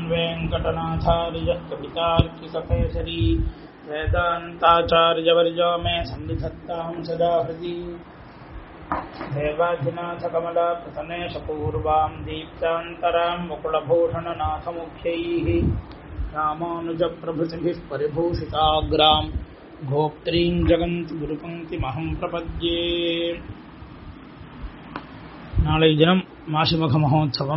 वेङ्कटनाथार्यः कवितार्किककेसरी वेदान्ताचार्यवर्यो मे सन्निधत्ताम् सदा हृदि देवाधिनाथकमलाप्रतनेशपूर्वाम् दीप्तान्तराम् मुकुलभूषणनाथमुख्यैः रामानुजप्रभृतिभिः परिभूषिताग्राम् गोप्त्रीम् जगन्ति गुरुपङ्क्तिमहम् प्रपद्ये நாளை தினம் மாசிமக மகோத்சவம்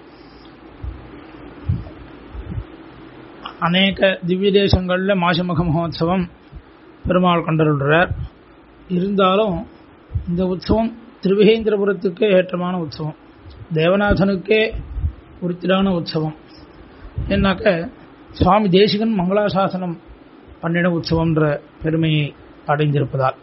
அநேக திவ்ய தேசங்களில் மாசிமக மகோத்சவம் பெருமாள் கண்டருள்ளார் இருந்தாலும் இந்த உற்சவம் திருவிகேந்திரபுரத்துக்கே ஏற்றமான உற்சவம் தேவநாதனுக்கே உரித்திடான உற்சவம் என்னாக்க சுவாமி தேசிகன் மங்களாசாசனம் பண்ணின உற்சவம்ன்ற பெருமையை அடைந்திருப்பதால்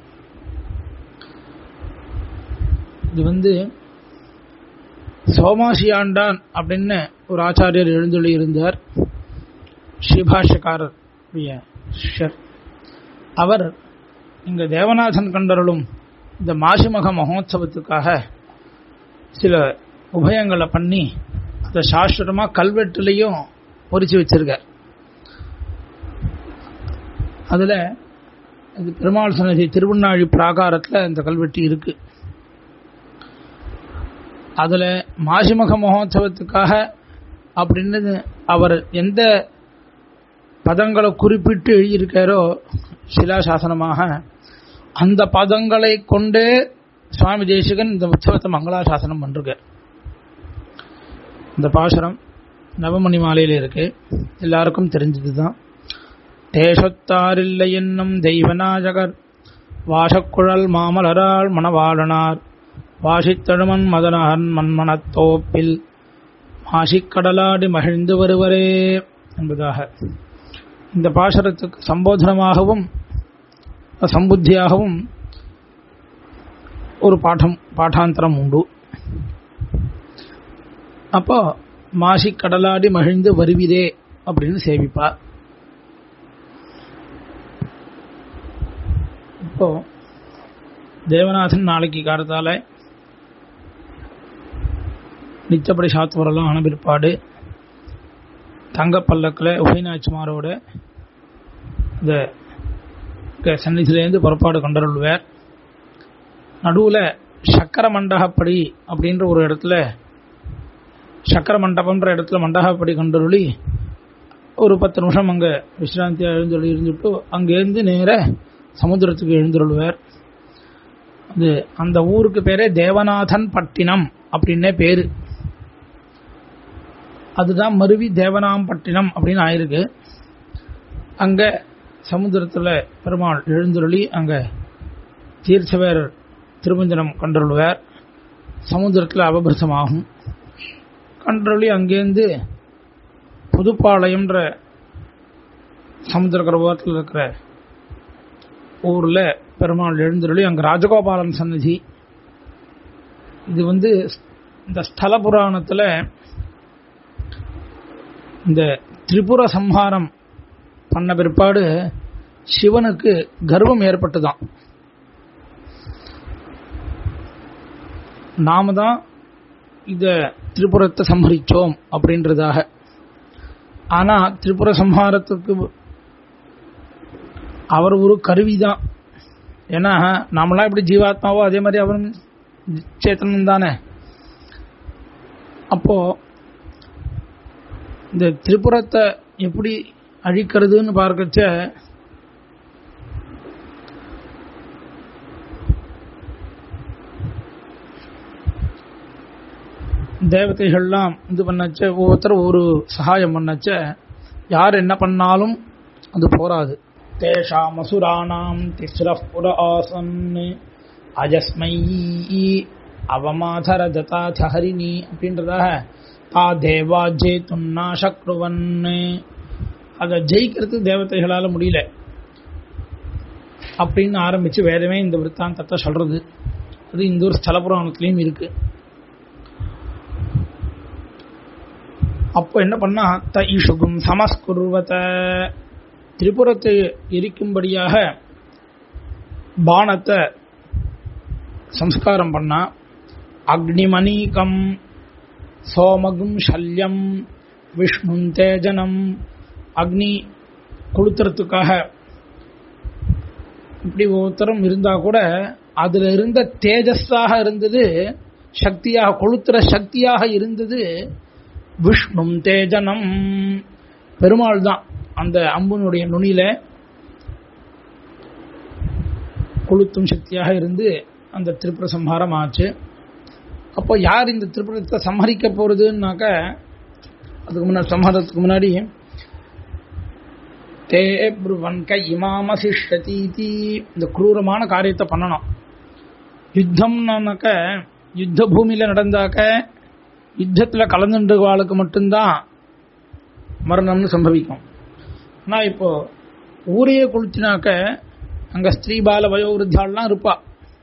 இது வந்து சோமாசியாண்டான் அப்படின்னு ஒரு ஆச்சாரியர் எழுந்தொழி இருந்தார் ஸ்ரீபாஷ்யக்காரர் சிஷ்யர் அவர் இங்க தேவநாதன் கண்டருளும் இந்த மாசிமக மகோத்சவத்துக்காக சில உபயங்களை பண்ணி அதை சாஸ்வரமா கல்வெட்டுலையும் பொறிச்சு வச்சிருக்கார் அதுல இது பெருமாள் சன்னதி திருவண்ணாழி பிராகாரத்தில் இந்த கல்வெட்டு இருக்கு அதுல மாசிமக மகோத்சவத்துக்காக அப்படின்னு அவர் எந்த பதங்களை குறிப்பிட்டு எழுதியிருக்காரோ சிலாசாசனமாக அந்த பதங்களை கொண்டே சுவாமி தேசிகன் இந்த உற்சவத்தை மங்களாசாசனம் பண்ணிருக்கார் இந்த பாசுரம் நவமணி மாலையில் இருக்கு எல்லாருக்கும் தெரிஞ்சதுதான் தேசத்தாரில்லை என்னும் தெய்வநாயகர் வாசக்குழல் மாமலரால் மணவாளனார் வாசித்தழுமன் மதனகன் மண்மனத்தோப்பில் மாசிக்கடலாடி மகிழ்ந்து வருவரே என்பதாக இந்த பாசரத்துக்கு சம்போதனமாகவும் சம்புத்தியாகவும் ஒரு பாடம் பாட்டாந்தரம் உண்டு அப்போ மாசிக்கடலாடி மகிழ்ந்து வருவிதே அப்படின்னு சேவிப்பார் இப்போ தேவநாதன் நாளைக்கு காலத்தால நிச்சப்படி சாத்துவரெல்லாம் ஆன பிற்பாடு தங்க பல்லக்கில் உபயநாச்சிமாரோட இந்த சன்னிதியிலேருந்து புறப்பாடு கொண்டருள்வார் நடுவில் சக்கர மண்டகப்படி அப்படின்ற ஒரு இடத்துல சக்கர மண்டபம்ன்ற இடத்துல மண்டகப்படி கண்டருளி ஒரு பத்து நிமிஷம் அங்கே விசிராந்தியாக எழுந்தொழி இருந்துட்டு அங்கேருந்து நேர சமுத்திரத்துக்கு எழுந்துருள்வார் அது அந்த ஊருக்கு பேரே தேவநாதன் பட்டினம் அப்படின்னே பேரு அதுதான் மருவி தேவனாம்பட்டினம் அப்படின்னு ஆயிருக்கு அங்க சமுத்திரத்தில் பெருமாள் எழுந்துருளி அங்க தீர்ச்சவேரர் திருமஞ்சனம் கண்டருள்வார் சமுத்திரத்தில் அபபிரசமாகும் கண்டருளி அங்கேருந்து புதுப்பாளையம்ன்ற சமுத்திரக்கர ஓரத்தில் இருக்கிற ஊரில் பெருமாள் எழுந்துருளி அங்கே ராஜகோபாலன் சன்னதி இது வந்து இந்த ஸ்தல புராணத்தில் இந்த திரிபுர சம்ஹாரம் பண்ண பிற்பாடு சிவனுக்கு கர்வம் ஏற்பட்டுதான் நாம தான் இத திரிபுரத்தை சம்ஹரிச்சோம் அப்படின்றதாக ஆனா திரிபுர சம்ஹாரத்துக்கு அவர் ஒரு கருவிதான் ஏன்னா நாமெல்லாம் எப்படி ஜீவாத்மாவோ அதே மாதிரி அவரும் சேத்தனம் தானே அப்போ இந்த திரிபுரத்தை எப்படி அழிக்கிறதுன்னு பார்க்கச்ச தேவதைகள்லாம் இது பண்ணச்ச ஒவ்வொருத்தர் ஒரு சகாயம் பண்ணச்ச யார் என்ன பண்ணாலும் அது போராது தேஷாம் அசுராணாம் திஸ்ரப்புர ஆசன் அஜஸ்மை அவமாதர ஜதாச்சஹரிணி அப்படின்றதாக தா தேவா ஜெயித்துன்னா சக்ருவன் அதை ஜெயிக்கிறது தேவதைகளால முடியல அப்படின்னு ஆரம்பிச்சு வேதமே இந்த விற்த்தாந்தத்தை சொல்றது அது இந்த ஒரு ஸ்தல புராணத்திலையும் இருக்கு அப்போ என்ன பண்ணா த இஷுகும் சமஸ்குருவத திரிபுரத்தை எரிக்கும்படியாக பானத்தை சம்ஸ்காரம் பண்ணா அக்னிமணீகம் சோமகும் சல்யம் விஷ்ணு தேஜனம் அக்னி கொளுத்துறதுக்காக இப்படி ஒவ்வொருத்தரும் இருந்தா கூட அதுல இருந்த தேஜஸாக இருந்தது சக்தியாக கொளுத்துற சக்தியாக இருந்தது விஷ்ணு தேஜனம் பெருமாள் தான் அந்த அம்புனுடைய நுனியில கொளுத்தும் சக்தியாக இருந்து அந்த திரிபுர சம்ஹாரம் ஆச்சு அப்போ யார் இந்த திரிபுரத்தை சம்ஹரிக்க போறதுன்னாக்க அதுக்கு முன்னாடி சம்ஹாரத்துக்கு முன்னாடி தே புருவன்க இமாமசிஷ்டதீதி இந்த குரூரமான காரியத்தை பண்ணணும் யுத்தம்னாக்க யுத்த பூமியில நடந்தாக்க யுத்தத்துல கலந்துன்றவாளுக்கு மட்டும்தான் மரணம்னு சம்பவிக்கும் ஆனா இப்போ ஊரையே குளிச்சினாக்க அங்க ஸ்திரீ பால வயோவிருத்தாள்லாம் இருப்பா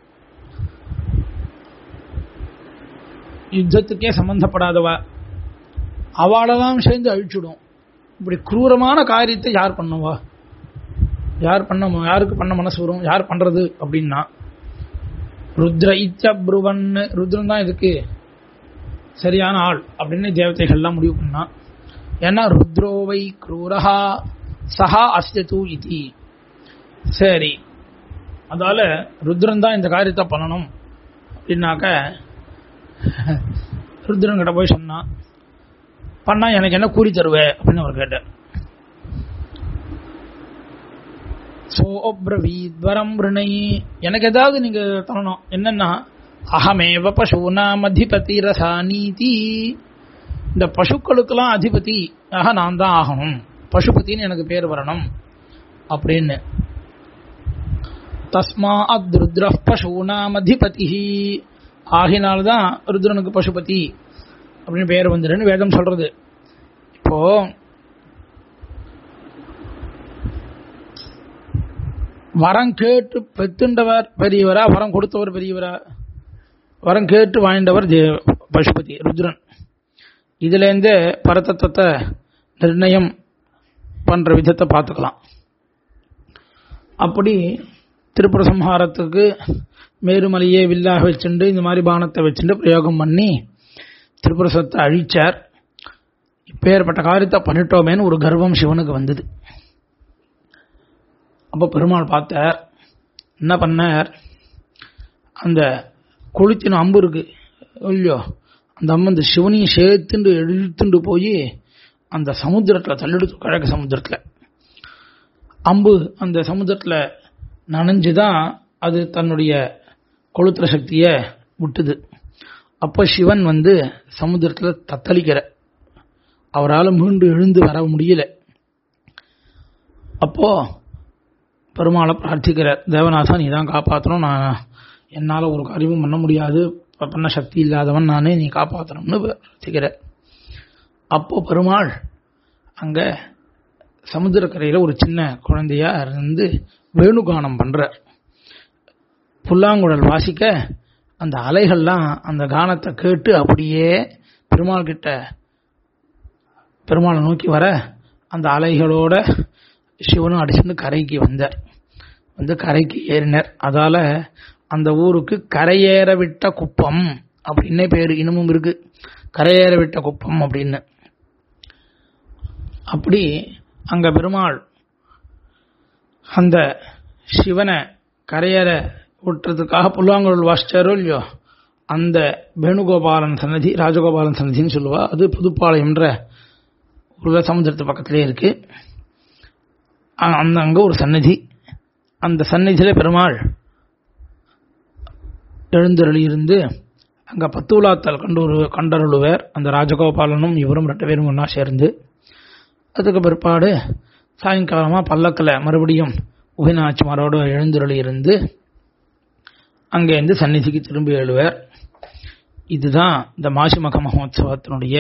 யுத்தத்துக்கே சம்பந்தப்படாதவா அவளெல்லாம் சேர்ந்து அழிச்சுடும் இப்படி குரூரமான காரியத்தை யார் பண்ணுவா யார் பண்ண யாருக்கு பண்ண மனசு வரும் யார் பண்றது அப்படின்னா ருத்ர இச்சப்ருவன் ருத்ரன் தான் இதுக்கு சரியான ஆள் அப்படின்னு தேவதைகள்லாம் முடிவு பண்ணா ஏன்னா ருத்ரோவை குரூரஹா சஹா அஸ்யது இதி சரி அதால ருத்ரன் தான் இந்த காரியத்தை பண்ணணும் அப்படின்னாக்க ருத்ரன் கிட்ட போய் சொன்னான் பண்ணா எனக்கு என்ன கூலி தருவே அப்படின்னு அவர் கேட்டார் சோப்ரவீத்வரம் ரிணை எனக்கு ஏதாவது நீங்க தரணும் என்னன்னா அகமேவ பசுனாம் அதிபதி ரசானீதி இந்த பசுக்களுக்கெல்லாம் அதிபதி ஆக நான் தான் ஆகணும் பசுபதினு எனக்கு பேர் வரணும் அப்படின்னு தஸ்மா ருத்ர பசூனாம் அதிபதி ஆகினால்தான் ருத்ரனுக்கு பசுபதி அப்படின்னு பேர் வந்துருன்னு வேதம் சொல்றது இப்போ வரம் கேட்டு பெத்துண்டவர் பெரியவரா வரம் கொடுத்தவர் பெரியவரா வரம் கேட்டு வாழ்ந்தவர் பசுபதி ருத்ரன் இதுல இருந்து பரதத்துவத்தை நிர்ணயம் பண்ற விதத்தை பார்த்துக்கலாம் அப்படி திருப்புர சம்ஹாரத்துக்கு மேருமலையே வில்லாக வச்சுண்டு இந்த மாதிரி பானத்தை வச்சுட்டு பிரயோகம் பண்ணி திரிபுரசத்தை அழிச்சார் இப்பேற்பட்ட காரியத்தை பண்ணிட்டோமேன்னு ஒரு கர்வம் சிவனுக்கு வந்தது அப்போ பெருமாள் பார்த்தார் என்ன பண்ணார் அந்த கொளுத்தின அம்பு இருக்கு இல்லையோ அந்த அம்பு அந்த சிவனையும் சேர்த்துண்டு இழுத்துண்டு போய் அந்த சமுத்திரத்தில் தள்ளிடுத்து கிழக்கு சமுத்திரத்தில் அம்பு அந்த சமுத்திரத்தில் நனைஞ்சுதான் அது தன்னுடைய கொளுத்துற சக்தியை விட்டுது அப்போ சிவன் வந்து சமுத்திரத்தில் தத்தளிக்கிற அவரால் மீண்டு எழுந்து வர முடியல அப்போ பெருமாளை பிரார்த்திக்கிற தேவநாதா நீ தான் காப்பாற்றணும் நான் என்னால் ஒரு காரியமும் பண்ண முடியாது பண்ண சக்தி இல்லாதவன் நானே நீ காப்பாற்றணும்னு பிரார்த்திக்கிற அப்போ பெருமாள் அங்கே சமுத்திரக்கரையில் ஒரு சின்ன குழந்தையா இருந்து வேணுகானம் பண்றார் புல்லாங்குழல் வாசிக்க அந்த அலைகள்லாம் அந்த கானத்தை கேட்டு அப்படியே பெருமாள் கிட்ட பெருமாளை நோக்கி வர அந்த அலைகளோட சிவனும் அடிச்சுட்டு கரைக்கு வந்தார் வந்து கரைக்கு ஏறினர் அதால அந்த ஊருக்கு கரையேற விட்ட குப்பம் அப்படின்னே பேரு இன்னமும் இருக்கு கரையேற விட்ட குப்பம் அப்படின்னு அப்படி அங்க பெருமாள் அந்த சிவனை கரையேற விட்டுறதுக்காக புல்லாங்குழல் வாசிச்சாரோ இல்லையோ அந்த வேணுகோபாலன் சன்னதி ராஜகோபாலன் சன்னதின்னு சொல்லுவா அது புதுப்பாளையம்ன்ற ஒரு சமுத்திரத்து பக்கத்திலே இருக்கு அந்த அங்கே ஒரு சன்னதி அந்த சன்னதியில் பெருமாள் எழுந்தருளி இருந்து அங்கே பத்துலாத்தல் கண்டு கண்டருளுவர் அந்த ராஜகோபாலனும் இவரும் ரெண்டு பேரும் ஒன்றா சேர்ந்து அதுக்கு பிற்பாடு சாயங்காலமாக பல்லக்கில் மறுபடியும் உபயநாச்சிமாரோடு எழுந்தருளி இருந்து அங்கேருந்து சந்நிதிக்கு திரும்பி எழுவர் இதுதான் இந்த மாசிமக மகோத்சவத்தினுடைய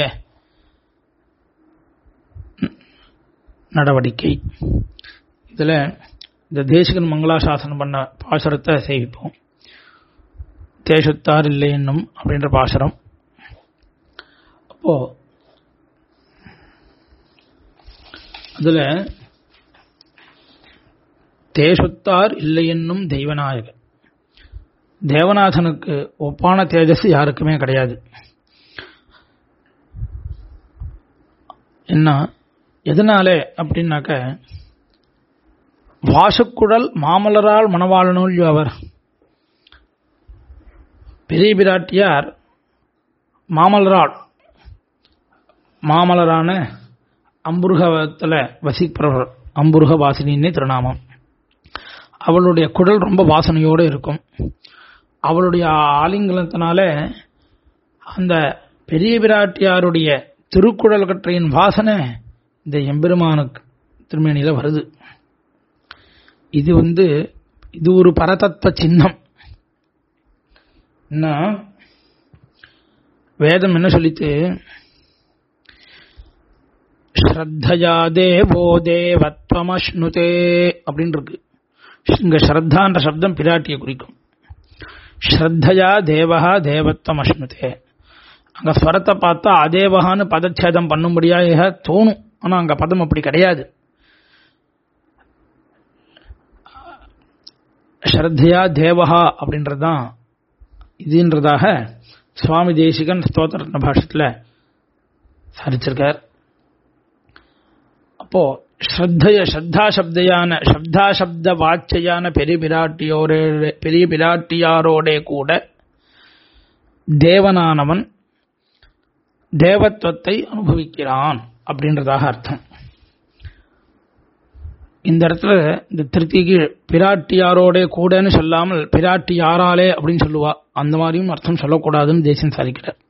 நடவடிக்கை இதில் இந்த தேசிகன் மங்களாசாசனம் பண்ண பாசுரத்தை சேவிப்போம் தேசத்தார் இல்லை என்னும் அப்படின்ற பாசுரம் அப்போ அதில் தேசத்தார் இல்லை என்னும் தெய்வநாயகர் தேவநாதனுக்கு ஒப்பான தேஜஸ் யாருக்குமே கிடையாது என்ன எதனால அப்படின்னாக்க வாசுக்குழல் மாமலரால் மணவாளனுள் அவர் பெரிய பிராட்டியார் மாமலரால் மாமலரான அம்புருகத்தில் வசிப்பவர் அம்புருக வாசினின்னே திருநாமம் அவளுடைய குடல் ரொம்ப வாசனையோடு இருக்கும் அவளுடைய ஆலிங்கலத்தினால அந்த பெரிய பிராட்டியாருடைய திருக்குடல் கற்றையின் வாசனை இந்த எம்பெருமானுக்கு திருமேனியில வருது இது வந்து இது ஒரு பரதத்துவ சின்னம் என்ன வேதம் என்ன சொல்லித்து ஸ்ரத்தயா தேவோ தேவத்வமஷ்ணுதே அப்படின்னு இருக்கு இங்க ஸ்ரத்தான்ற சப்தம் பிராட்டியை குறிக்கும் ஸ்ரத்தையா தேவஹா தேவத்வம் அஷ்ணுதே அங்க ஸ்வரத்தை பார்த்தா அதேவகான்னு பதச்சேதம் பண்ணும்படியாக தோணும் ஆனா அங்க பதம் அப்படி கிடையாது ஸ்ரத்தையா தேவஹா அப்படின்றதுதான் இதுன்றதாக சுவாமி தேசிகன் ஸ்தோத்திர பாஷத்துல சாதிச்சிருக்கார் அப்போ ஸ்ரத்தைய ஸ்ரத்தா சப்தையான ஸ்ரத்தா சப்த வாச்சையான பெரிய பிராட்டியோட பெரிய பிராட்டியாரோட கூட தேவனானவன் தேவத்துவத்தை அனுபவிக்கிறான் அப்படின்றதாக அர்த்தம் இந்த இடத்துல இந்த திருத்திக்கு பிராட்டியாரோட கூடன்னு சொல்லாமல் பிராட்டி யாராலே அப்படின்னு சொல்லுவா அந்த மாதிரியும் அர்த்தம் சொல்லக்கூடாதுன்னு தேசியம் சாதிக்கிறார்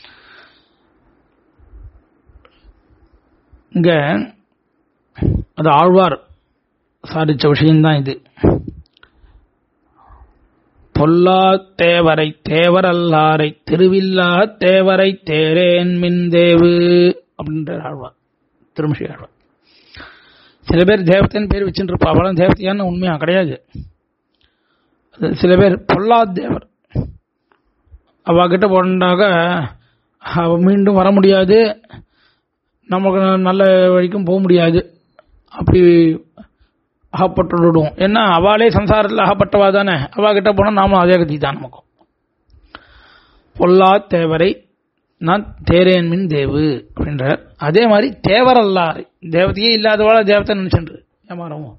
இங்க அது ஆழ்வார் சாதிச்ச விஷயம்தான் இது பொல்லா தேவரை தேவரல்லாரை திருவில்லா தேவரை தேரேன் மின் தேவு அப்படின்ற ஆழ்வார் திருமிஷி ஆழ்வார் சில பேர் தேவத்தைன்னு பேர் வச்சுட்டு இருப்பா அவளும் தேவத்தையான்னு உண்மையா கிடையாது சில பேர் பொல்லா தேவர் அவ கிட்ட போனாக்க அவ மீண்டும் வர முடியாது நமக்கு நல்ல வழிக்கும் போக முடியாது அப்படி அகப்பட்டுடும் ஏன்னா அவளே சம்சாரத்தில் அகப்பட்டவா தானே அவா கிட்ட போனால் நாமும் அதே கதி தான் நமக்கும் பொல்லா தேவரை நான் தேரேன் மின் தேவு அப்படின்றார் அதே மாதிரி தேவர் அல்லாரை தேவதையே இல்லாதவாள தேவத்தை நினைச்சுன்று ஏமாறவும்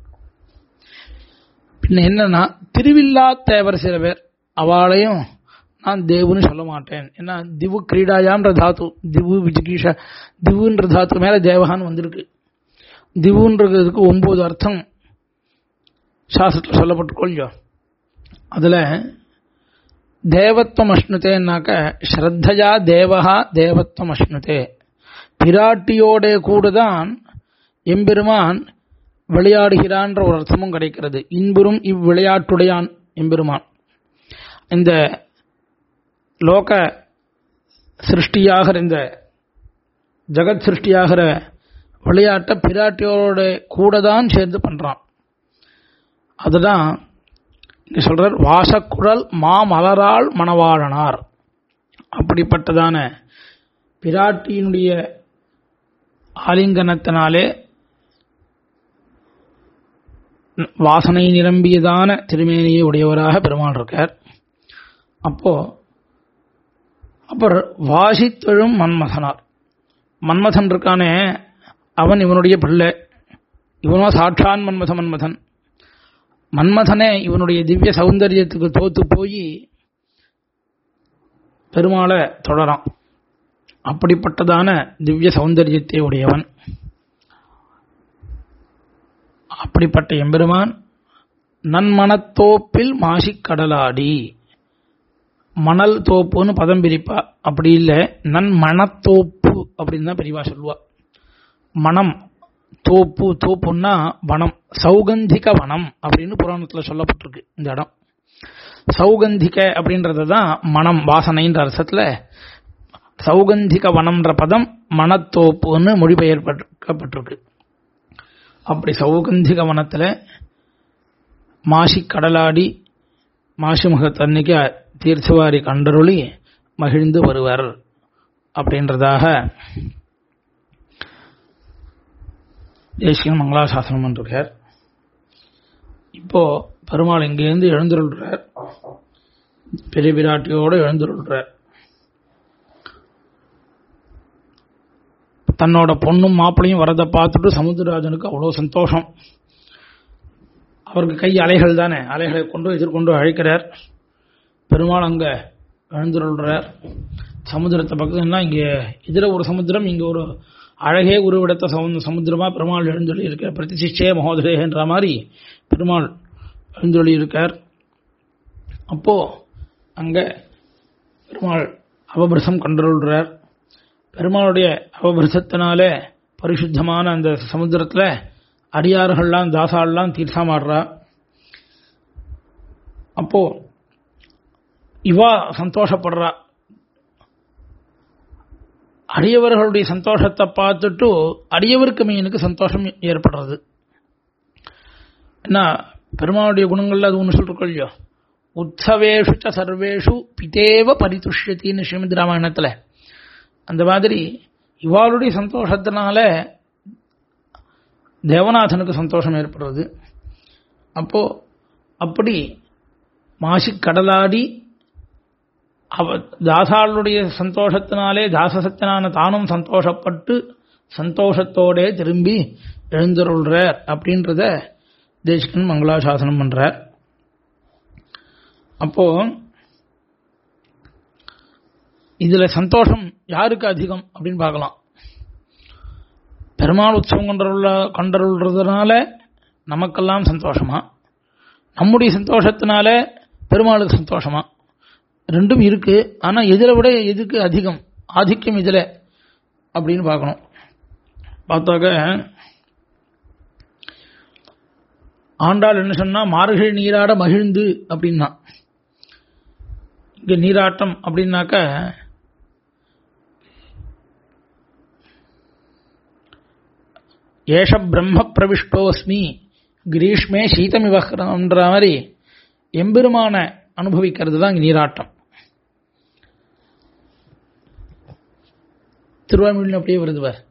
பின்ன என்னன்னா திருவில்லா தேவர் சில பேர் அவளையும் நான் தேவுன்னு சொல்ல மாட்டேன் ஏன்னா திவு கிரீடாயான்ற தாத்து திவு விஜிகீஷ திவுன்ற தாத்து மேல தேவகான்னு வந்திருக்கு திவுன்றதுக்கு ஒன்பது அர்த்தம் சாஸ்திரத்தில் சொல்லப்பட்டுக்கொள்ளியோ அதுல தேவத்வம் அஷ்ணுதேன்னாக்க ஸ்ரத்தையா தேவஹா தேவத்வம் அஷ்ணுதே பிராட்டியோட கூட தான் எம்பெருமான் விளையாடுகிறான்ற ஒரு அர்த்தமும் கிடைக்கிறது இன்புறும் இவ்விளையாட்டுடையான் எம்பெருமான் இந்த லோக சிருஷ்டியாகிற இந்த ஜெகத் சிருஷ்டியாகிற விளையாட்டை பிராட்டியோட கூட தான் சேர்ந்து பண்றான் அதுதான் இங்க சொல்றார் வாசக்குழல் மாமலரால் மணவாழனார் அப்படிப்பட்டதான பிராட்டியினுடைய ஆலிங்கனத்தினாலே வாசனை நிரம்பியதான திருமேனியை உடையவராக பெருமாள் இருக்கார் அப்போ அப்புறம் வாசித்தெழும் மன்மதனார் மன்மதன் இருக்கானே அவன் இவனுடைய பிள்ளை இவனோ சாட்சான் மன்மத மன்மதன் மன்மதனே இவனுடைய திவ்ய சௌந்தரியத்துக்கு தோத்து போய் பெருமாளை தொடரான் அப்படிப்பட்டதான திவ்ய சௌந்தரியத்தை உடையவன் அப்படிப்பட்ட எம்பெருமான் நன்மனத்தோப்பில் மாசிக் கடலாடி மணல் தோப்புன்னு பதம் பிரிப்பா அப்படி இல்லை நன்மணத்தோப்பு அப்படின்னு தான் பெரியவா சொல்லுவா மனம் தோப்பு தோப்புன்னா வனம் சௌகந்திக வனம் அப்படின்னு புராணத்தில் சொல்லப்பட்டிருக்கு இந்த இடம் சௌகந்திக அப்படின்றது தான் மனம் வாசனைன்ற அர்த்தத்தில் சௌகந்திக வனம்ன்ற பதம் மனத்தோப்புன்னு மொழிபெயர்க்கப்பட்டிருக்கு அப்படி சௌகந்திக வனத்தில் மாசி கடலாடி மாசி முகத்தன்னைக்கு தீர்த்தவாரி கண்டருளி மகிழ்ந்து வருவர் அப்படின்றதாக தேசிய மங்களாசாசனம் பண்ணிருக்கார் இப்போ பெருமாள் இங்கேருந்து எழுந்துருள்றார் பெரிய பிராட்டியோடு எழுந்துருள்றார் தன்னோட பொண்ணும் மாப்பிளையும் வரதை பார்த்துட்டு சமுத்திரராஜனுக்கு அவ்வளோ சந்தோஷம் அவருக்கு கை அலைகள் தானே அலைகளை கொண்டு எதிர்கொண்டு அழைக்கிறார் பெருமாள் அங்க எழுந்துள்ளார் சமுத்திரத்தை பக்கத்துனா இங்கே இதுல ஒரு சமுத்திரம் இங்க ஒரு அழகே உருவிடத்த சமு- சமுத்திரமா பெருமாள் எழுந்தொழி இருக்கார் பிரதிசிஷ்டே மகோதரேன்ற மாதிரி பெருமாள் எழுந்தொழி இருக்கார் அப்போ அங்க பெருமாள் அவபிரசம் கண்டருள்றார் பெருமாளுடைய அவபிரசத்தினால பரிசுத்தமான அந்த சமுத்திரத்துல அடியார்கள்லாம் தாசாலாம் தீர்த்தமாடுறா அப்போ இவா சந்தோஷப்படுறா அடியவர்களுடைய சந்தோஷத்தை பார்த்துட்டு அடியவருக்கு மீனுக்கு சந்தோஷம் ஏற்படுறது என்ன பெருமாளுடைய குணங்கள்ல அது ஒன்று சொல்றோம் இல்லையோ உற்சவேஷு ச சர்வேஷு பிதேவ பரிதுஷ்யத்தின்னு ஸ்ரீமத் ராமாயணத்துல அந்த மாதிரி இவாளுடைய சந்தோஷத்தினால தேவநாதனுக்கு சந்தோஷம் ஏற்படுறது அப்போ அப்படி மாசி கடலாடி அவ தாசாளுடைய சந்தோஷத்தினாலே தாசசத்தினான தானும் சந்தோஷப்பட்டு சந்தோஷத்தோட திரும்பி எழுந்தருள்றார் அப்படின்றத தேசிகன் மங்களாசாசனம் பண்றார் அப்போ இதுல சந்தோஷம் யாருக்கு அதிகம் அப்படின்னு பார்க்கலாம் பெருமாள் உற்சவம் கொண்டருள்ள கொண்டருள்றதுனால நமக்கெல்லாம் சந்தோஷமா நம்முடைய சந்தோஷத்தினால பெருமாளுக்கு சந்தோஷமா ரெண்டும் இருக்கு ஆனா இதுல விட எதுக்கு அதிகம் ஆதிக்கம் இதுல அப்படின்னு பார்க்கணும் பார்த்தாக்க ஆண்டாள் என்ன சொன்னா மார்கழி நீராட மகிழ்ந்து அப்படின்னா இங்க நீராட்டம் அப்படின்னாக்க ஏஷ பிரம்ம பிரவிஷ்டோஸ்மி கிரீஷ்மே சீதமிவஹ்ரம்ன்ற மாதிரி எம்பெருமான அனுபவிக்கிறது தான் இங்க நீராட்டம் திருவாமொழியில் அப்படியே வருது பார்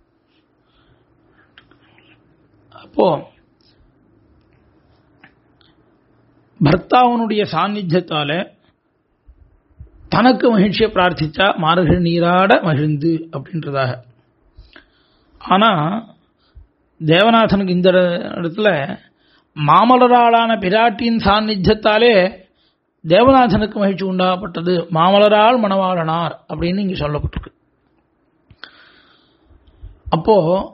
அப்போ பர்த்தாவனுடைய சாநித்தியத்தால தனக்கு மகிழ்ச்சியை பிரார்த்திச்சா மார்கழி நீராட மகிழ்ந்து அப்படின்றதாக ஆனா தேவநாதனுக்கு இந்த இடத்துல மாமலராளான பிராட்டியின் சாநித்தியத்தாலே தேவநாதனுக்கு மகிழ்ச்சி உண்டாகப்பட்டது மாமலரால் மணவாளனார் அப்படின்னு இங்க சொல்லப்பட்டிருக்கு அப்போ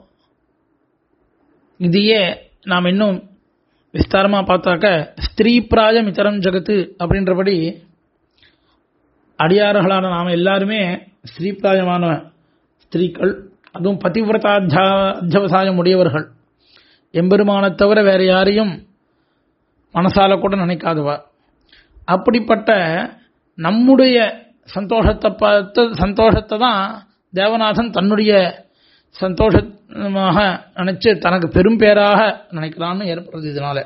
இதையே நாம் இன்னும் விஸ்தாரமா பார்த்தாக்க ஸ்திரீ பிராயம் இத்தரம் ஜகத்து அப்படின்றபடி அடியார்களான நாம் எல்லாருமே ஸ்ரீபிராயமான ஸ்திரீக்கள் அதுவும் பதிவிரதாத்தியவசாயம் உடையவர்கள் எம்பெருமானை தவிர வேற யாரையும் மனசால கூட நினைக்காதவா அப்படிப்பட்ட நம்முடைய சந்தோஷத்தை பார்த்து சந்தோஷத்தை தான் தேவநாதன் தன்னுடைய சந்தோஷமாக நினைச்சு தனக்கு பெரும் பேராக நினைக்கிறான்னு ஏற்படுறது இதனால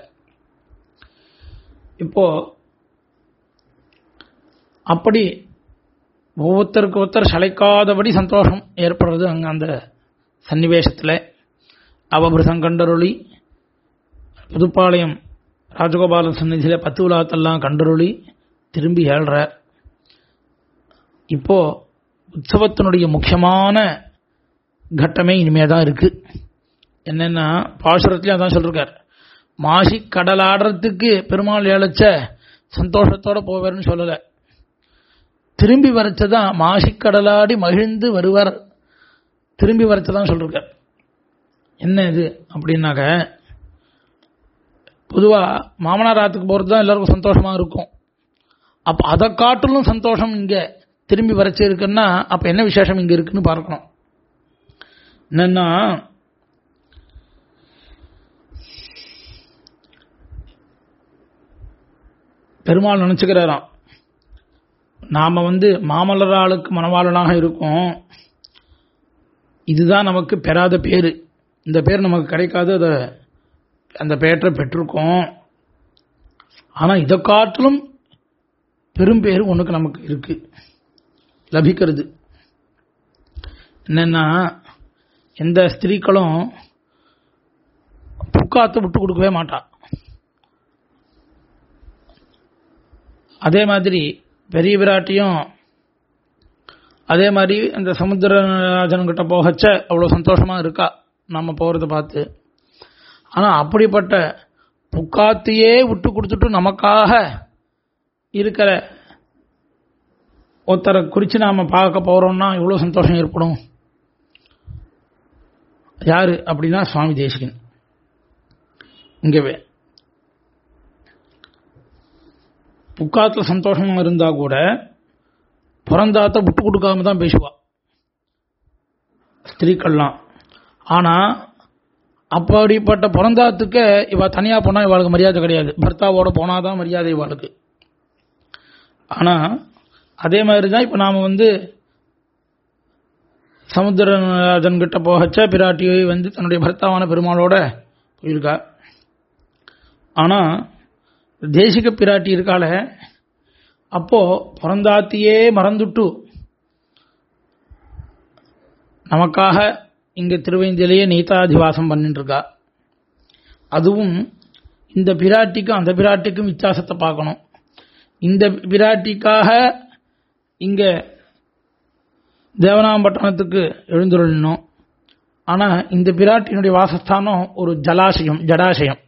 இப்போ அப்படி ஒவ்வொருத்தருக்கு ஒருத்தர் சளைக்காதபடி சந்தோஷம் ஏற்படுறது அங்க அந்த சன்னிவேசத்தில் அவபிரசம் கண்டருளி புதுப்பாளையம் ராஜகோபாலன் சந்நிதியில் பத்து விழாத்தெல்லாம் கண்டருளி திரும்பி ஏழ்றார் இப்போ உற்சவத்தினுடைய முக்கியமான கட்டமே இனிமே தான் இருக்கு என்னன்னா பாசுரத்திலையும் அதான் சொல்லிருக்கார் மாசி கடலாடுறதுக்கு பெருமாள் ஏழைச்ச சந்தோஷத்தோட போவார்னு சொல்லலை திரும்பி வரைச்சதான் மாசி கடலாடி மகிழ்ந்து வருவர் திரும்பி வரைச்சதான் சொல்லிருக்கார் என்ன இது அப்படின்னாக்க பொதுவா மாமனார் ஆத்துக்கு போறது தான் எல்லாருக்கும் சந்தோஷமா இருக்கும் அப்ப அதை காட்டிலும் சந்தோஷம் இங்க திரும்பி வரைச்சு இருக்குன்னா அப்ப என்ன விசேஷம் இங்க இருக்குன்னு பார்க்கணும் என்னன்னா பெருமாள் நினைச்சுக்கிறாராம் நாம வந்து மாமல்லராளுக்கு மணவாளனாக இருக்கோம் இதுதான் நமக்கு பெறாத பேரு இந்த பேர் நமக்கு கிடைக்காது அதை அந்த பேற்றை பெற்றிருக்கோம் ஆனா இதை காட்டிலும் பெரும் பேரு ஒண்ணுக்கு நமக்கு இருக்கு லபிக்கிறது என்னன்னா எந்த ஸ்திரீக்களும் புக்காத்தை விட்டு கொடுக்கவே மாட்டா அதே மாதிரி பெரிய விராட்டியும் அதே மாதிரி அந்த சமுத்திரராஜன் கிட்ட போகச்ச அவ்வளோ சந்தோஷமா இருக்கா நம்ம போறத பார்த்து ஆனா அப்படிப்பட்ட புக்காத்தையே விட்டு கொடுத்துட்டு நமக்காக இருக்கிற ஒருத்தரை குறித்து நாம பார்க்க போறோம்னா எவ்வளோ சந்தோஷம் ஏற்படும் யாரு அப்படின்னா சுவாமி தேசிகன் இங்கவே புக்காத்துல சந்தோஷமா இருந்தா கூட பிறந்தாத்த விட்டு கொடுக்காம தான் பேசுவா ஸ்திரீக்கள்லாம் ஆனா அப்படிப்பட்ட பிறந்தாத்துக்கு இவ தனியா போனா இவாளுக்கு மரியாதை கிடையாது பர்த்தாவோட போனாதான் மரியாதை இவாளுக்கு ஆனா அதே மாதிரி தான் இப்போ நாம வந்து சமுத்திரராஜன் கிட்ட போகச்ச பிராட்டி வந்து தன்னுடைய பர்த்தாவான பெருமாளோட போயிருக்கா ஆனா தேசிக பிராட்டி இருக்காள அப்போ பிறந்தாத்தியே மறந்துட்டு நமக்காக இங்க திருவேந்திலேயே நீதாதிவாசம் பண்ணிட்டு இருக்கா அதுவும் இந்த பிராட்டிக்கும் அந்த பிராட்டிக்கும் வித்தியாசத்தை பார்க்கணும் இந்த பிராட்டிக்காக இங்க தேவனாம்பட்டணத்துக்கு எழுந்துள்ளணும் ஆனா இந்த பிராட்டியினுடைய வாசஸ்தானம் ஒரு ஜலாசயம் ஜடாசயம்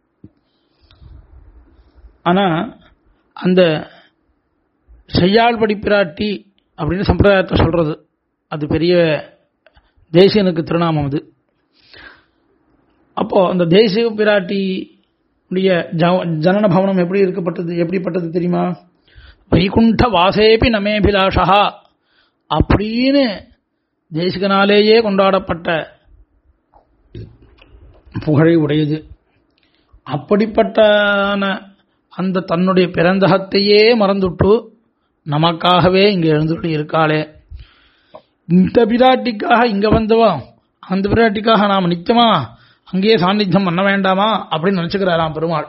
ஆனா அந்த செய்யாள்படி பிராட்டி அப்படின்னு சம்பிரதாயத்தை சொல்றது அது பெரிய தேசியனுக்கு திருநாமம் அது அப்போ அந்த தேசிய பிராட்டி உடைய ஜனன பவனம் எப்படி இருக்கப்பட்டது எப்படிப்பட்டது தெரியுமா வைகுண்ட வாசேபி நமேபிலாஷா அப்படின்னு தேசிகனாலேயே கொண்டாடப்பட்ட புகழை உடையது அப்படிப்பட்டான அந்த தன்னுடைய பிறந்தகத்தையே மறந்துட்டு நமக்காகவே இங்க எழுந்துட்டு இருக்காளே இந்த பிராட்டிக்காக இங்க வந்தவா அந்த பிராட்டிக்காக நாம் நிச்சயமா அங்கேயே சாநித்தியம் பண்ண வேண்டாமா அப்படின்னு நினைச்சுக்கிறாராம் பெருமாள்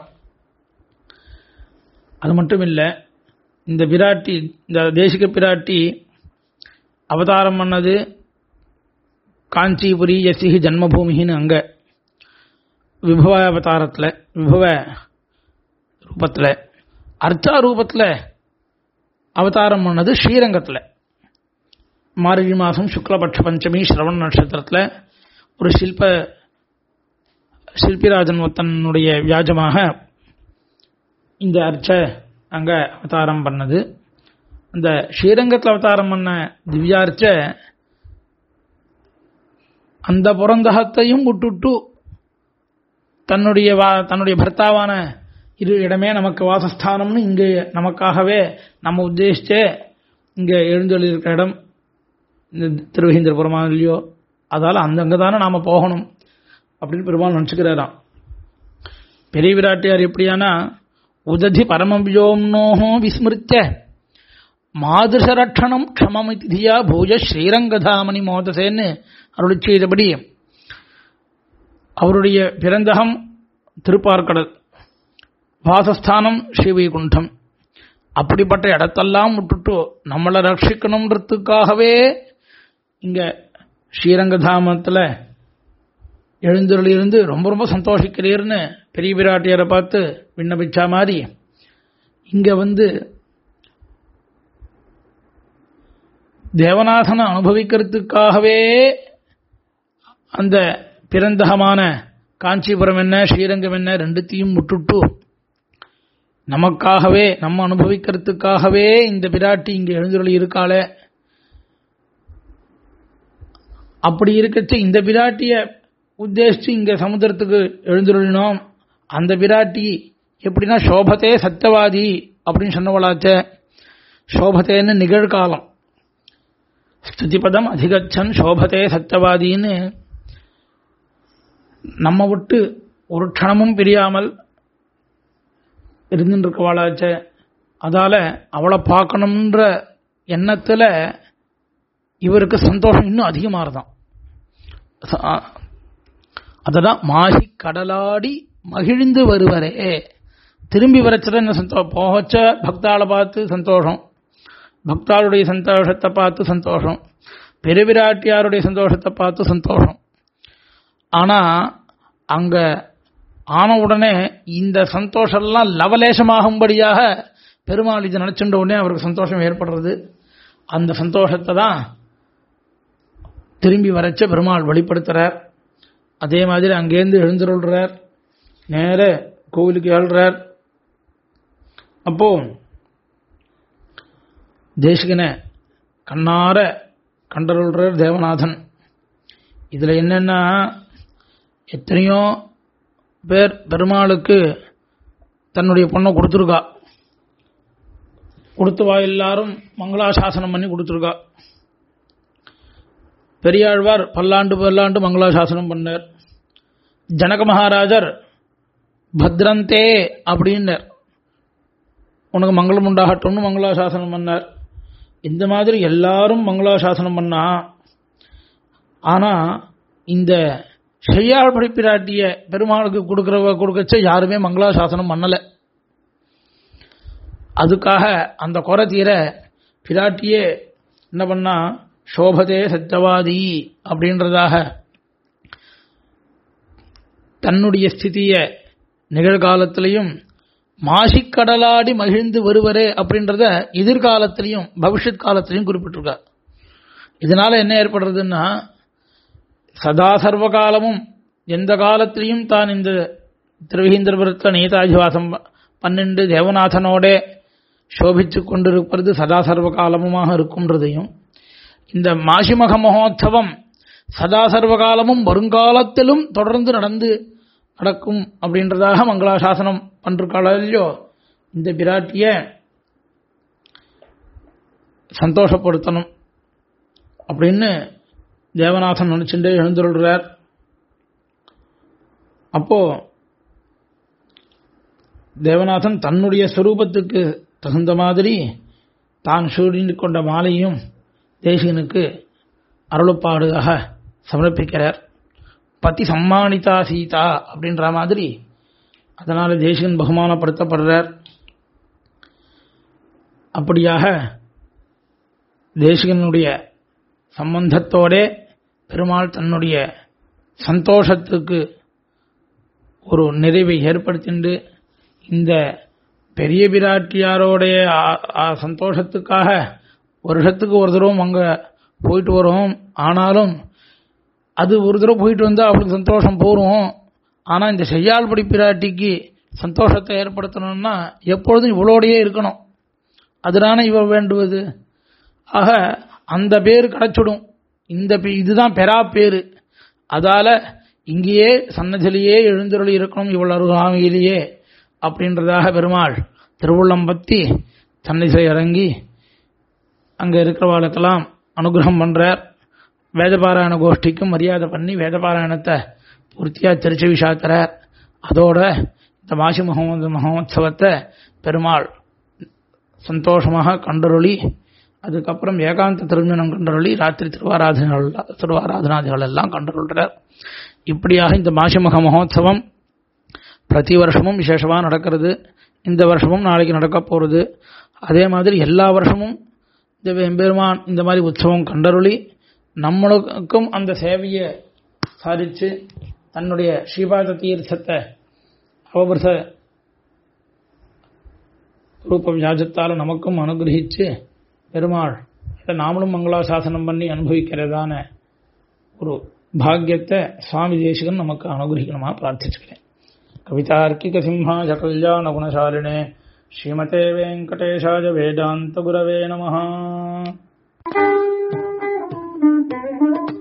அது மட்டும் இல்லை இந்த பிராட்டி இந்த தேசிக பிராட்டி அவதாரம் பண்ணது காஞ்சிபுரி யசிஹி ஜன்மபூமின்னு அங்க விபவ அவதாரத்தில் விபவ ரூபத்தில் அர்ச்சா ரூபத்தில் அவதாரம் பண்ணது ஸ்ரீரங்கத்தில் மார்கழி மாதம் சுக்லபட்ச பஞ்சமி ஸ்ரவண நட்சத்திரத்தில் ஒரு சில்ப சில்பிராஜன் ஒத்தனுடைய வியாஜமாக இந்த அர்ச்ச அங்க அவதாரம் பண்ணது அந்த ஸ்ரீரங்கத்தில் அவதாரம் பண்ண திவ்யார்ச்ச அந்த புறந்தகத்தையும் விட்டுட்டு தன்னுடைய தன்னுடைய பர்த்தாவான இரு இடமே நமக்கு வாசஸ்தானம்னு இங்கே நமக்காகவே நம்ம உத்தேசிச்சே இங்கே எழுந்தொழிருக்கிற இடம் இந்த திருவகீந்திரபுரமாக இல்லையோ அதால் அந்தங்கே தானே நாம் போகணும் அப்படின்னு பெருமாள் நினச்சிக்கிறாராம் பெரிய விராட்டியார் எப்படியானா உததி பரமவியோம்னோஹோ விஸ்மிருத்திய மாதிருஷரட்சணம் க்ஷமமிதி தியா பூஜ ஸ்ரீரங்கதாமணி மோதசேன்னு அருளி செய்தபடி அவருடைய பிறந்தகம் திருப்பார்கடல் வாசஸ்தானம் ஸ்ரீவைகுண்டம் அப்படிப்பட்ட இடத்தெல்லாம் விட்டுட்டு நம்மளை ரட்சிக்கணுன்றதுக்காகவே இங்க ஸ்ரீரங்கதாமத்தில் எழுந்தருளிருந்து ரொம்ப ரொம்ப சந்தோஷிக்கிறீர்னு பெரிய பிராட்டியரை பார்த்து விண்ணப்பிச்சா மாதிரி இங்க வந்து தேவநாதனை அனுபவிக்கிறதுக்காகவே அந்த பிறந்தகமான காஞ்சிபுரம் என்ன ஸ்ரீரங்கம் என்ன ரெண்டுத்தையும் முட்டுட்டு நமக்காகவே நம்ம அனுபவிக்கிறதுக்காகவே இந்த பிராட்டி இங்க எழுந்துள்ளி இருக்காளே அப்படி இருக்கச்ச இந்த பிராட்டிய உத்தேசிச்சு இங்க சமுத்திரத்துக்கு எழுந்துருளினோம் அந்த பிராட்டி எப்படின்னா சோபத்தே சத்தியவாதி அப்படின்னு சொன்னவளாச்ச சோபத்தேன்னு நிகழ்காலம் ஸ்துதிபதம் அதிகச்சன் சோபத்தே சத்தியவாதின்னு நம்ம விட்டு ஒரு க்ஷணமும் பிரியாமல் இருந்துட்டு இருக்கவாளாச்ச அதால அவளை பார்க்கணுன்ற எண்ணத்துல இவருக்கு சந்தோஷம் இன்னும் அதிகமாகதான் அததான் மாசி கடலாடி மகிழ்ந்து வருவரே திரும்பி வரச்சத என்ன சந்தோஷம் போகச்ச பக்தாளை பார்த்து சந்தோஷம் பக்தாளுடைய சந்தோஷத்தை பார்த்து சந்தோஷம் பெருவிராட்டியாருடைய சந்தோஷத்தை பார்த்து சந்தோஷம் ஆனா அங்க ஆன உடனே இந்த சந்தோஷம்லாம் லவலேசமாகும்படியாக பெருமாள் இதை நினைச்சுட்ட உடனே அவருக்கு சந்தோஷம் ஏற்படுறது அந்த சந்தோஷத்தை தான் திரும்பி வரச்ச பெருமாள் வெளிப்படுத்துறார் அதே மாதிரி அங்கேருந்து எழுந்துருள்றார் நேர கோவிலுக்கு ஏழ்றார் அப்போ தேசிகன கண்ணார கண்டருள்றார் தேவநாதன் இதுல என்னன்னா எத்தனையோ பேர் பெருமாளுக்கு தன்னுடைய பொண்ணை கொடுத்துருக்கா கொடுத்துவா எல்லாரும் மங்களாசாசனம் பண்ணி கொடுத்துருக்கா பெரியாழ்வார் பல்லாண்டு பல்லாண்டு மங்களாசாசனம் பண்ணார் ஜனக மகாராஜர் பத்ரந்தே அப்படின்னார் உனக்கு மங்களம் உண்டாகட்டும்னு மங்களாசாசனம் பண்ணார் இந்த மாதிரி எல்லாரும் மங்களாசாசனம் பண்ணா ஆனா இந்த செய்யாள் படிப்பிராட்டிய பெருமாளுக்கு கொடுக்கறவ கொடுக்கச்ச யாருமே மங்களாசாசனம் பண்ணல அதுக்காக அந்த குறை தீர பிராட்டியே என்ன பண்ணா சோபதே சத்தியவாதி அப்படின்றதாக தன்னுடைய ஸ்திதிய நிகழ்காலத்திலையும் மாசிக்கடலாடி மகிழ்ந்து வருவரே அப்படின்றத எதிர்காலத்திலையும் பவிஷ்யத் காலத்திலையும் குறிப்பிட்டிருக்கார் இதனால என்ன ஏற்படுறதுன்னா சதா சர்வ காலமும் எந்த காலத்திலையும் தான் இந்த திருவகீந்திரபுரத்தில் நேதாஜிவாசம் பன்னெண்டு தேவநாதனோட சோபிச்சு கொண்டிருப்பது சதா சர்வ காலமுமாக இருக்கும்ன்றதையும் இந்த மாசிமக மகோத்சவம் சதா சர்வ காலமும் வருங்காலத்திலும் தொடர்ந்து நடந்து நடக்கும் அப்படின்றதாக மங்களாசாசனம் பண்றாளோ இந்த பிராட்டிய சந்தோஷப்படுத்தணும் அப்படின்னு தேவநாதன் நினைச்சுட்டே எழுந்துள்ளார் அப்போ தேவநாதன் தன்னுடைய ஸ்வரூபத்துக்கு தகுந்த மாதிரி தான் சூடிந்து கொண்ட மாலையும் தேசிகனுக்கு அருளப்பாடுகாக சமர்ப்பிக்கிறார் பதி சம்மானிதா சீதா அப்படின்ற மாதிரி அதனால தேசிகன் பகுமானப்படுத்தப்படுறார் அப்படியாக தேசிகனுடைய சம்பந்தத்தோட பெருமாள் தன்னுடைய சந்தோஷத்துக்கு ஒரு நிறைவை ஏற்படுத்திண்டு இந்த பெரிய பிராட்டியாரோடைய சந்தோஷத்துக்காக வருஷத்துக்கு ஒரு தடவை அங்கே போயிட்டு வரோம் ஆனாலும் அது ஒரு தடவை போயிட்டு வந்தால் அவளுக்கு சந்தோஷம் போகும் ஆனால் இந்த செய்யாள்படி பிராட்டிக்கு சந்தோஷத்தை ஏற்படுத்தணும்னா எப்பொழுதும் இவளோடையே இருக்கணும் அதுதானே இவ வேண்டுவது ஆக அந்த பேர் கிடைச்சிடும் இந்த இதுதான் பெறா பேரு அதால இங்கேயே சன்னதிலேயே எழுந்தருளி இருக்கணும் இவள் அருகாமையிலேயே அப்படின்றதாக பெருமாள் திருவுள்ளம் பத்தி சன்னதியை இறங்கி அங்கே இருக்கிறவாளுக்கெல்லாம் அனுகிரகம் பண்றார் வேதபாராயண கோஷ்டிக்கும் மரியாதை பண்ணி வேதபாராயணத்தை பூர்த்தியா திருச்சி விஷாக்கிறார் அதோட இந்த மாசி மகோத்சவ மகோத்சவத்தை பெருமாள் சந்தோஷமாக கண்டருளி அதுக்கப்புறம் ஏகாந்த திருமணம் கண்டருளி ராத்திரி திருவாராதனைகள் திருவாராதனாதிகள் எல்லாம் கண்டருள்றார் இப்படியாக இந்த மாசிமக மகோத்சவம் பிரதி வருஷமும் விசேஷமாக நடக்கிறது இந்த வருஷமும் நாளைக்கு நடக்க போகிறது அதே மாதிரி எல்லா வருஷமும் இந்த எம்பெருமான் இந்த மாதிரி உற்சவம் கண்டருளி நம்மளுக்கும் அந்த சேவையை சாதிச்சு தன்னுடைய ஸ்ரீபாத தீர்த்தத்தை அவபிரச ரூபம் யாஜத்தால் நமக்கும் அனுகிரகிச்சு பெருமாள் நாமளும் மங்களாசாசனம் பண்ணி அனுபவிக்கிறதான ஒரு பாக்கியத்தை சுவாமி தேசிகன் நமக்கு அனுகிரகிக்கணுமா பிரார்த்திச்சுக்கிறேன் கவிதார்க்கிக சிம்ஹாஜ கல்யாண குணசாலினே ஸ்ரீமதே வெங்கடேஷாஜ வேதாந்த குரவே நம